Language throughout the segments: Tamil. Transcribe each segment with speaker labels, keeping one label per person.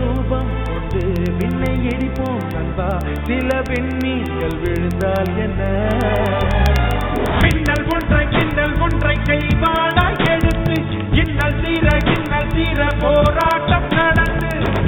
Speaker 1: விஸ்வரூபம் கொண்டு விண்ணை இடிப்போம் நண்பா சில விண்மீன்கள் விழுந்தால் என்ன
Speaker 2: மின்னல் ஒன்றை கிண்ணல் ஒன்றை கைவாடா எடுத்து இன்னல் தீர இன்னல் தீர போராட்டம் நடந்து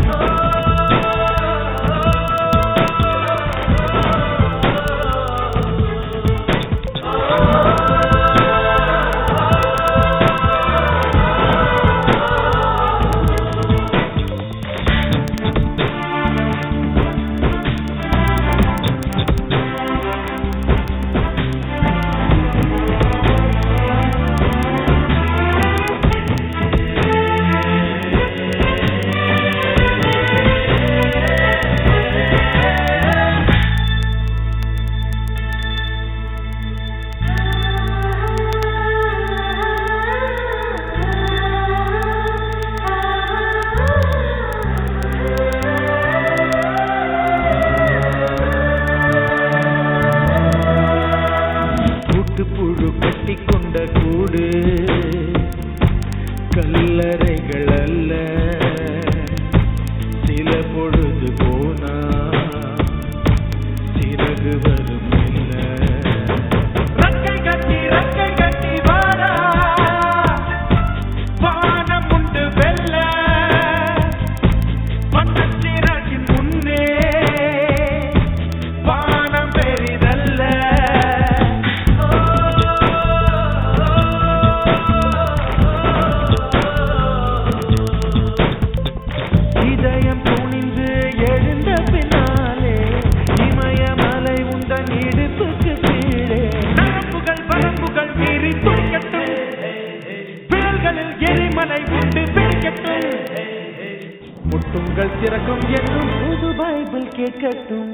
Speaker 1: கூட்டுப்புழு கட்டி கொண்ட கூடு கல்லறைகள் அல்ல சில பொழுது போனா சிறகு வரும் இல்ல
Speaker 2: ரக்கை கட்டி ரக்கை கட்டி வாடா வானம் உண்டு வெல்ல வண்ணச்சிறகின் முன்னே வானம் பெரிதல்ல
Speaker 1: இதயம் துணிந்து எழுந்த பின்னாலே இமயமலை உந்தன் இடுப்புக்கு கீழே
Speaker 2: நரம்புகள் வரம்புகள் மீறி துடிக்கட்டும் விரல்களில் எரிமலை உண்டு பிடிக்கட்டும்
Speaker 1: முட்டுங்கள் திறக்கும் என்னும் புது பைபிள் கேட்கட்டும்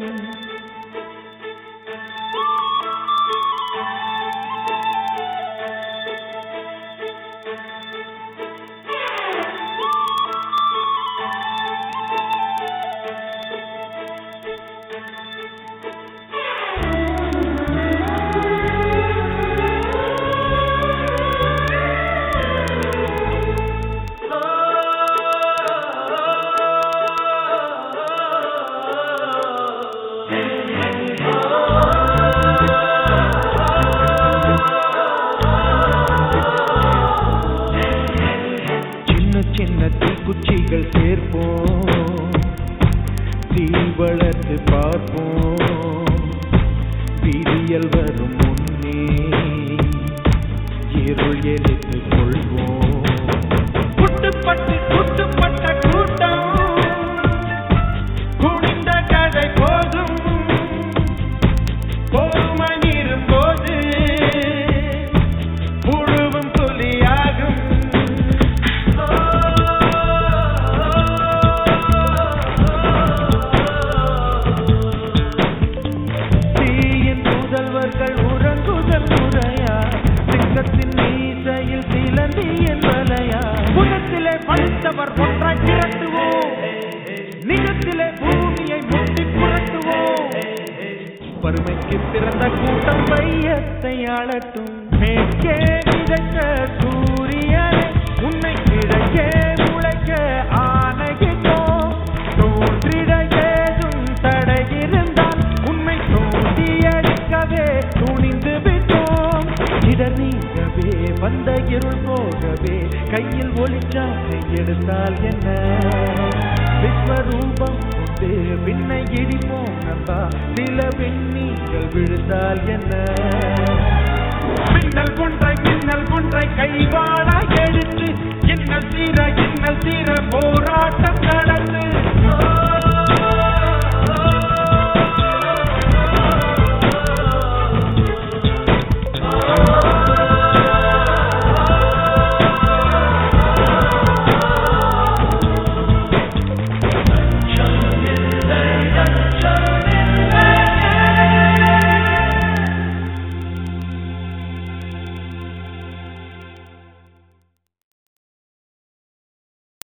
Speaker 1: சின்ன சின்ன தீக்குச்சிகள் சேர்ப்போம் தீ வளர்த்து பார்ப்போம் விடியல் வரும் முன்னே இருள் எரித்து கொள்வோம்
Speaker 2: குட்டுப்பட்டு குட்டுப்பட்ட கூட்டம் குனிந்த கதை போதும் பொறுமை மீறும் போது புழுவும் புலியாகும்
Speaker 1: தீயின் முதல்வர்கள் உறங்குதல் முறையா சிங்கத்தின் மீசையில் சிலந்தியின் வலையா
Speaker 2: புறத்திலே பழுத்தவர் ஒன்றை திரட்டுவோம் நிலத்திலே பூமியை முட்டி புரட்டுவோம்
Speaker 1: வறுமைக்கு பிறந்த கூட்டம் மையத்தை ஆளட்டும் மேற்கே விதைத்த சூரியனை உன்னை கிழக்கே முளைக்க ஆணையிட்டோம் தோன்றிட ஏதும் தடை இருந்தால் உண்மை தோண்டி அடிக்கவே துணிந்து விட்டோம் இடர் நீங்கவே வந்த இருள் போகவே கையில் ஒளிச்சாட்டை எடுத்தால் என்ன விஸ்வரூபம் கொண்டு விண்ணை இடிப்போம் நண்பா சில விண்ணீர்கள் விழுந்தால் என்ன
Speaker 2: மின்னல் ஒன்றை மின்னல் ஒன்றை கைவாடா எடுத்து இன்னல் தீர இன்னல் தீர போராட்டம் நடந்து